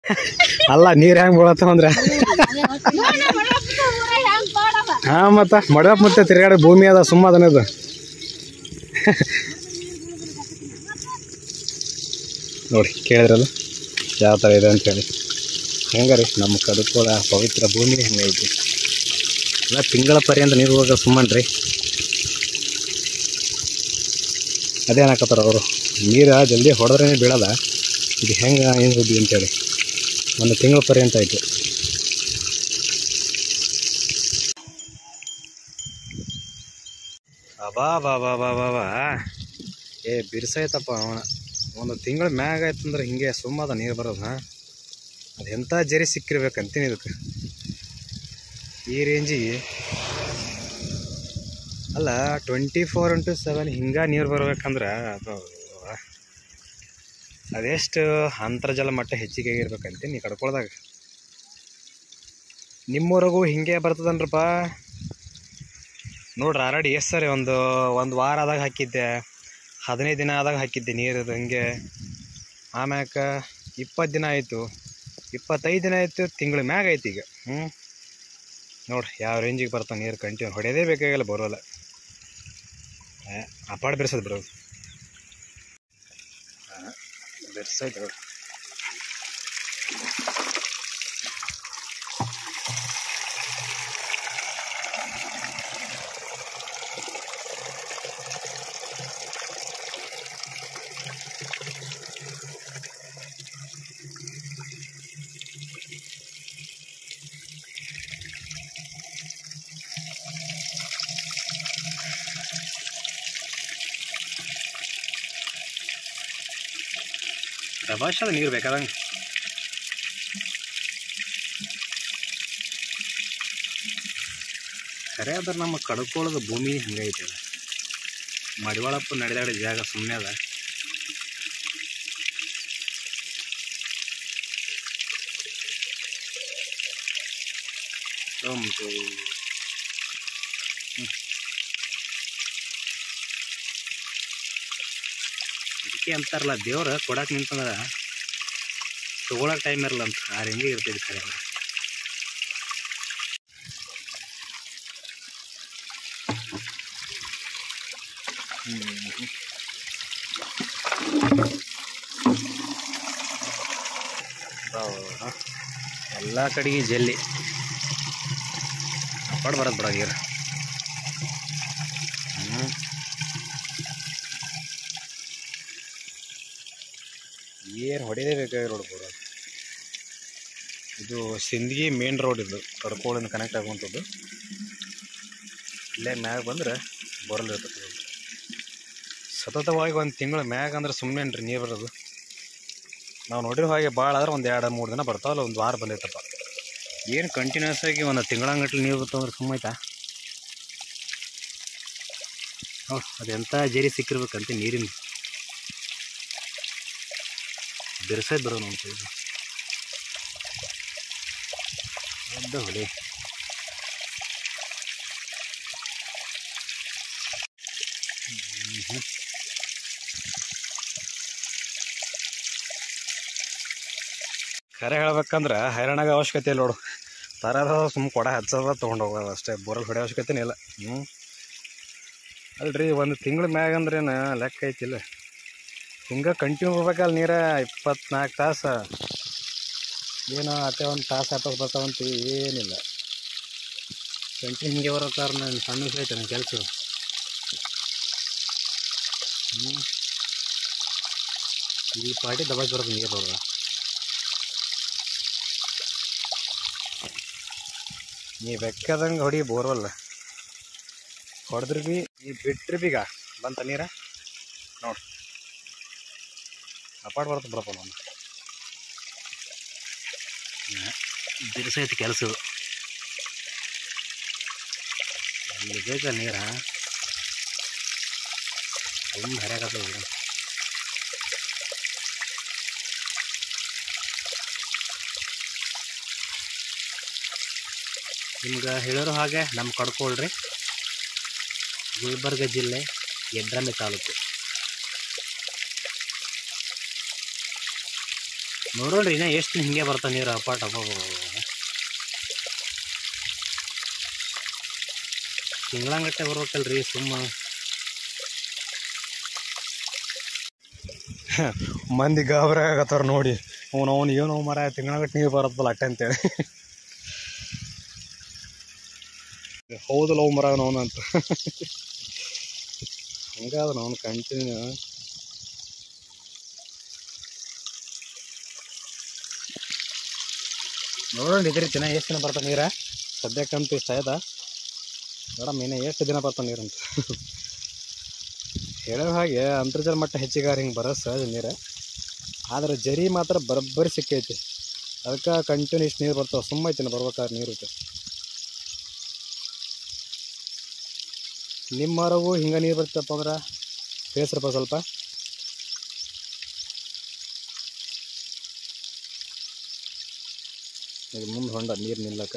ಅಲ್ಲ ನೀರು ಹೆಂಗೆ ಬೀಳತ್ತವ ಅಂದ್ರೆ ಹಾಂ ಮತ್ತು ಮಡವಪ್ಪ ಮತ್ತೆ ತಿರ್ಗಾಡ ಭೂಮಿ ಅದ ಸುಮ್ಮ ಅದನ್ನದು ನೋಡಿ ಕೇಳಿದ್ರಲ್ಲ ಯಾವ ಥರ ಇದೆ ಅಂತೇಳಿ ಹೆಂಗೆ ರೀ ನಮ್ಮ ಕಡುಕೋಳ ಪವಿತ್ರ ಭೂಮಿ ಹೆಂಗೈತಿ ಎಲ್ಲ ತಿಂಗಳ ಪರ್ಯಂತ ನೀರು ಹೋಗ ಸುಮ್ಮನೆ ರೀ ಅದೇನಾಕತ್ತಾರ ಅವರು ನೀರು ಜಲ್ದಿ ಹೊಡೆದ್ರೇ ಬೀಳಲ್ಲ ಇದು ಹೆಂಗೆ ಏನು ಸುದ್ದಿ ಅಂತೇಳಿ ಒಂದು ತಿಂಗಳ ಪರ್ಯಂತ ಆಯಿತು ಅಬಾ ಬಾ ಬಾ ಬಾ ಬಾ ಬಾ ಏ ಬಿರ್ಸೈತಪ್ಪ ಅವನ ಒಂದು ತಿಂಗಳ ಮ್ಯಾಗ ಆಯ್ತಂದ್ರೆ ಹಿಂಗೆ ಸುಮ್ಮದ ನೀರು ಬರೋದು ಹಾಂ ಅದು ಎಂಥ ಜರಿ ಸಿಕ್ಕಿರ್ಬೇಕಂತೀನಿ ಇದಕ್ಕೆ ಈ ರೇಂಜಿಗೆ ಅಲ್ಲ ಟ್ವೆಂಟಿ ಫೋರ್ ಇಂಟು ಸೆವೆನ್ ಹಿಂಗೆ ನೀರು ಬರ್ಬೇಕಂದ್ರೆ ಅದು ಅದೆಷ್ಟು ಅಂತರ್ಜಲ ಮಟ್ಟ ಹೆಚ್ಚಿಗೆ ಆಗಿರ್ಬೇಕಂತೀನಿ ಕಡ್ಕೊಳ್ದಾಗ ನಿಮ್ಮೂರಿಗೂ ಹಿಂಗೆ ಬರ್ತದನ್ರಪ್ಪ ನೋಡ್ರಿ ಆಲ್ರೆಡಿ ಎಷ್ಟು ಸರಿ ಒಂದು ಒಂದು ವಾರ ಆದಾಗ ಹಾಕಿದ್ದೆ ಹದಿನೈದು ದಿನ ಆದಾಗ ಹಾಕಿದ್ದೆ ನೀರು ಹಂಗೆ ಆಮ್ಯಾಕ ಇಪ್ಪತ್ತು ದಿನ ಆಯಿತು ಇಪ್ಪತ್ತೈದು ದಿನ ಆಯಿತು ತಿಂಗಳ ಮ್ಯಾಗ ಆಯ್ತು ಈಗ ಹ್ಞೂ ನೋಡ್ರಿ ಯಾವ ರೇಂಜಿಗೆ ಬರ್ತಾವೆ ನೀರು ಕಂಟಿನ್ಯೂ ಹೊಡೆಯೋದೇ ಬೇಕಾಗಿಲ್ಲ ಬರೋಲ್ಲ ಏ, ಅಪಾಡ ಬೆರೆಸೋದು ಬಿಡೋದು ಬೆರ್ಸೈತೆ ನೋಡ್ರಿ ದಬಾಶದ ನೀರು ಬೇಕಾದಂಗೆ ಖರೆ ಅದ್ರ ನಮ್ಮ ಕಡ್ಕೊಳ್ಳೋದು ಭೂಮಿ ಹಂಗೈತೆ ಅದ ಮಡಿವಾಳಪ್ಪ ನಡೆದಾಡೋ ಜಾಗ ಸುಮ್ಮನೆ ಅದ ಸೋಮ್ತು ಅದಕ್ಕೆ ಅಂತಾರಲ್ಲ ದೇವ್ರ ಕೊಡಕ್ಕೆ ನಿಂತಂದ್ರೆ ತೊಗೊಳಕ್ಕೆ ಟೈಮ್ ಇರಲ್ಲ ಅಂತ ಆ ರೇಂಜಿಗೆ ಇರ್ತೈತೆ ಖರೆ ಅವ್ರು ಎಲ್ಲ ಕಡೆಗೆ ಜಲ್ಲಿ ಅಪ್ಪಾಡ್ ಬರೋದು ಬಿಡ ನೀರು ಹ್ಞೂ ಏನು ಹೊಡೆಯದೇ ಬೇಕಾಗಿ ರೋಡ್ ಬರೋ ಇದು ಸಿಂದಗಿ ಮೇನ್ ರೋಡ್ ಇದು ಕಡ್ಕೋಳಿಂದ ಕನೆಕ್ಟ್ ಆಗುವಂಥದ್ದು ಇಲ್ಲೇ ಮ್ಯಾಗ ಬಂದ್ರೆ ಬರಲ್ ಇರ್ತದೆ road. ಸತತವಾಗಿ ಒಂದು ತಿಂಗಳ ಮ್ಯಾಗ ಅಂದ್ರೆ ಸುಮ್ಮನೆ ರೀ ನೀರು ಬರೋದು ನಾವು ನೋಡಿರೋ ಹಾಗೆ ಭಾಳ ಆದ್ರೆ ಒಂದು ಎರಡು ಮೂರು ದಿನ ಬರ್ತಾವಲ್ಲ ಒಂದು ವಾರ ಬಂದೈತಪ್ಪ ಏನು ಕಂಟಿನ್ಯೂಸ್ ಆಗಿ ಒಂದು ತಿಂಗಳಂಗಟ್ಲೆ ನೀರು ಬರ್ತಾವಂದ್ರೆ ಸುಮ್ಮೈತಾ ಹೌದು ಅದೆಂಥ ಜರಿ ಸಿಕ್ಕಿರ್ಬೇಕಂತ ನೀರಿನ ಬಿರ್ಸೈದ್ ಬರೋ ನಮ್ಮ ಕೈಗೆ ದೊಡ್ಡ ಹೊಳೆ ಹ್ಮ್. ಖರೆ ಹೇಳ್ಬೇಕಂದ್ರೆ ಹೈರಾಣಾಗ ಅವಶ್ಯಕತೆ ಇಲ್ಲ ನೋಡು ತರದ ಸುಮ್ಮ ಕೊಡ ಹಚ್ಚೋದ ತೊಗೊಂಡು ಹೋಗೋದು ಅಷ್ಟೇ ಬೋರಲ್ಲಿ ಹೊಡೆ ಅವಶ್ಯಕತೆನೇ ಇಲ್ಲ ಹ್ಞೂ ಅಲ್ರಿ ಒಂದು ತಿಂಗಳ ಮ್ಯಾಗ ಅಂದ್ರೇನು ಲೆಕ್ಕ ಐತಿಲ್ಲ ಹಿಂಗೆ ಕಂಟಿನ್ಯೂ ಬರ್ಬೇಕಲ್ಲ ನೀರ ಇಪ್ಪತ್ನಾಲ್ಕು ತಾಸು ಏನೋ ಅತ್ತೆ ಒಂದು ತಾಸು ಆತಾಸ್ ಬರ್ತಾವಂತ ಏನಿಲ್ಲ ಕಂಟಿನ್ಯೂ ಹಿಂಗೆ ಬರೋ ಕಾರಣ ಸಣ್ಣ ವಿಷಯ ಐತೆ ನನ್ನ ಕೆಲಸ ಹ್ಞೂ ಈ ಪಾಟಿ ದಬಾಸ್ ಬರೋದು ನೀರು ನೋಡ್ದ ನೀ ಬೆಕ್ಕದಂಗೆ ಹೊಡಿ ಬೋರ್ವಲ್ಲ ಹೊಡೆದ್ರಿ ಬಿ ನೀ ಬಿಟ್ರಿ ಬೀಗ ಬಂತ ನೀರ ನೋಡಿ ಅಪಾಟ್ ಬರುತ್ತೆ ಬಿಡಪ್ಪ ನಾನು ಬಿಡಿಸೈತಿ ಕೆಲಸ ಇದು ಅಲ್ಲಿ ಬೇಕಾ ನೀರ ತುಂಬ ಹರಿಯಾಕತ್ತದ ಇದು. ನಿಮ್ಗೆ ಹೇಳಿರೋ ಹಾಗೆ ನಮ್ಮ ಕಡ್ಕೊಳ್ರಿ ಗುಲ್ಬರ್ಗ ಜಿಲ್ಲೆ ಯಡ್ರಾಮೆ ತಾಲೂಕು ನೋಡೋಣ್ರಿ ಇನ್ನ ಎಷ್ಟು ಹಿಂಗೆ ಬರ್ತಾವ ನೀರು ಅಪಾಟ ತಿಂಗಳಂಗಟ್ಟೆ ಬರ್ಬೇಕಲ್ರಿ ಸುಮ್ಮ ಮಂದಿ ಗಾಬರಿ ಆಗತ್ತಾರ ನೋಡಿ ಅವನು ಅವನು ಏನೋ ಮರ ತಿಂಗಳಗಟ್ಟೆ ನೀರು ಬರತ್ತಲ್ಲ ಅಟ್ಟೆ ಅಂತೇಳಿ ಹೌದಲ್ಲ ಅವು ಮರ ಅವನು ಅಂತ ಹಂಗಾದ ಅವನು ಕಂಟಿನ್ಯೂ ನೋಡೋಣ ಇದ್ರಿ ದಿನ ಎಷ್ಟು ದಿನ ಬರ್ತಾವ ನೀರ ಸದ್ಯಕ್ಕಂತೂ ಇಷ್ಟ ಆಯ್ತಾ ಮೇಡಮ್ ಇನ್ನು ಎಷ್ಟು ದಿನ ಬರ್ತಾವ ನೀರು ಅಂತ ಹೇಳೋ ಹಾಗೆ ಅಂತರ್ಜಲ ಮಟ್ಟ ಹೆಚ್ಚಿಗಾರ ಹಿಂಗೆ ಬರೋ ಸಹಜ ನೀರು ಆದ್ರೆ ಜರಿ ಮಾತ್ರ ಬರೋಬ್ಬರಿ ಸಿಕ್ಕೈತಿ ಅದಕ್ಕೆ ಕಂಟಿನ್ಯೂ ಇಷ್ಟು ನೀರು ಬರ್ತಾವೆ ಸುಮ್ಮ ಐತಿ ಬರ್ಬೇಕಾದ್ರೆ ನೀರು ಐತೆ ನಿಮ್ಮ ಮರವು ಹಿಂಗೆ ನೀರು ಬರ್ತಪ್ಪ ಅಂದ್ರೆ ತಿಳಿಸ್ರಪ್ಪ ಸ್ವಲ್ಪ ಇದು ಮುಂದೆ ಹೊಂಡ ನೀರು ನಿಲ್ಲಕ್ಕೆ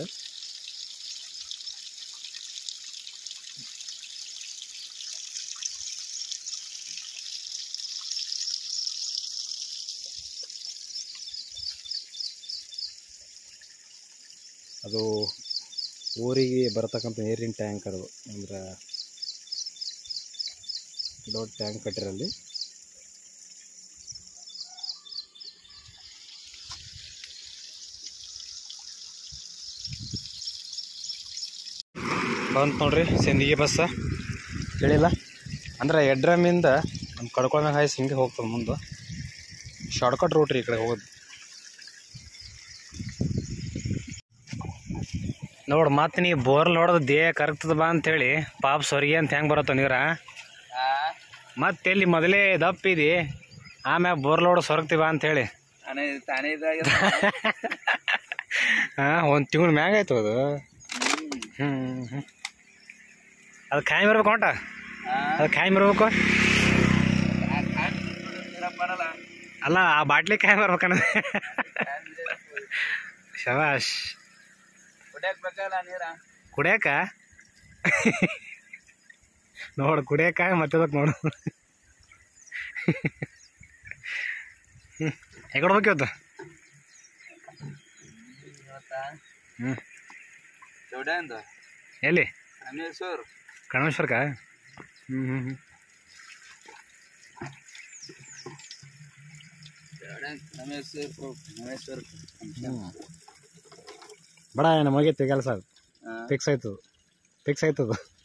ಅದು ಊರಿಗೆ ಬರತಕ್ಕಂಥ ನೀರಿನ ಟ್ಯಾಂಕ್ ಅದು ಅಂದ್ರೆ ದೊಡ್ಡ ಟ್ಯಾಂಕ್ ಕಟ್ಟಿರಲ್ಲಿ ಬಂತು ನೋಡ್ರಿ ಸಿಂದಗಿ ಬಸ್ ಕೇಳಿಲ್ಲ ಅಂದ್ರೆ ಎಡ್ರಮಿಂದ ನಮ್ಮ ಕಡ್ಕೊಂಡಾಗ ಹಾಯ್ಸಿ ಹಿಂಗೆ ಹೋಗ್ತದೆ ಮುಂದೆ ಶಾರ್ಟ್ಕಟ್ ರೂಟ್ ರೀ ಈ ಕಡೆ ಹೋಗೋದು ನೋಡು ಮತ್ತೆ ನೀ ಬೋರ್ಲ್ ಹೊಡೆದು ದೇಹ ಕರಗ್ತದ ಬಾ ಅಂತೇಳಿ ಪಾಪ ಸೊರಿಗೆ ಅಂತ ಹೆಂಗೆ ಬರತ್ತ ನೀರ ಮತ್ತೆ ಎಲ್ಲಿ ಮೊದಲೇ ದಪ್ಪಿದಿ ಆಮ್ಯಾಗ ಬೋರ್ಲ್ ಹೊಡೆದು ಸೊರಗ್ತಿ ಬಾ ಅಂತೇಳಿ ತಾನೇ ಹಾಂ ಒಂದು ತಿಂಗಳು ಮ್ಯಾಗ ಆಯ್ತು ಅದು ಹ್ಞೂ ಹ್ಞೂ ಅದು ಕಾಯಿ ಬರ್ಬೇಕು ಹೊಂಟ ಅದು ಕಾಯಿ ಬರ್ಬೇಕು ಬರಲ್ಲ ಅಲ್ಲ ಆ ಬಾಟ್ಲಿ ಕಾಯಿ ಬರ್ಬೇಕನ್ನ ಶಬಾಷ್ ಕುಡಿಯಕ್ ಬೇಕಲ್ಲ ನೀರ ಕುಡಿಯಾಕ ನೋಡು ಕುಡಿಯಾಕ ಮತ್ತೆ ಅದಕ್ಕೆ ನೋಡು ಹ್ಞೂ ಹೆಗಡೆ ಹೋಗ್ಯವತ್ತು ಇವತ್ತಾ ಹ್ಞೂ ಚೌಡ್ಯಾಂದ ಎಲ್ಲಿ ಅಮೇಶ್ವರ್ ಕಣೇಶ್ವರ್ಕ ಹ್ಞೂ ಹ್ಞೂ ಹ್ಞೂ ಚೌಡ್ಯಾಂದ್ ಅಮೇಶ್ವರ್ ಅಮೇಶ್ವರ್ ಬಡ ಏನು ಮುಗೀತು ಕೆಲಸ ಫಿಕ್ಸ್ ಆಯ್ತದ ಫಿಕ್ಸ್ ಆಯ್ತದ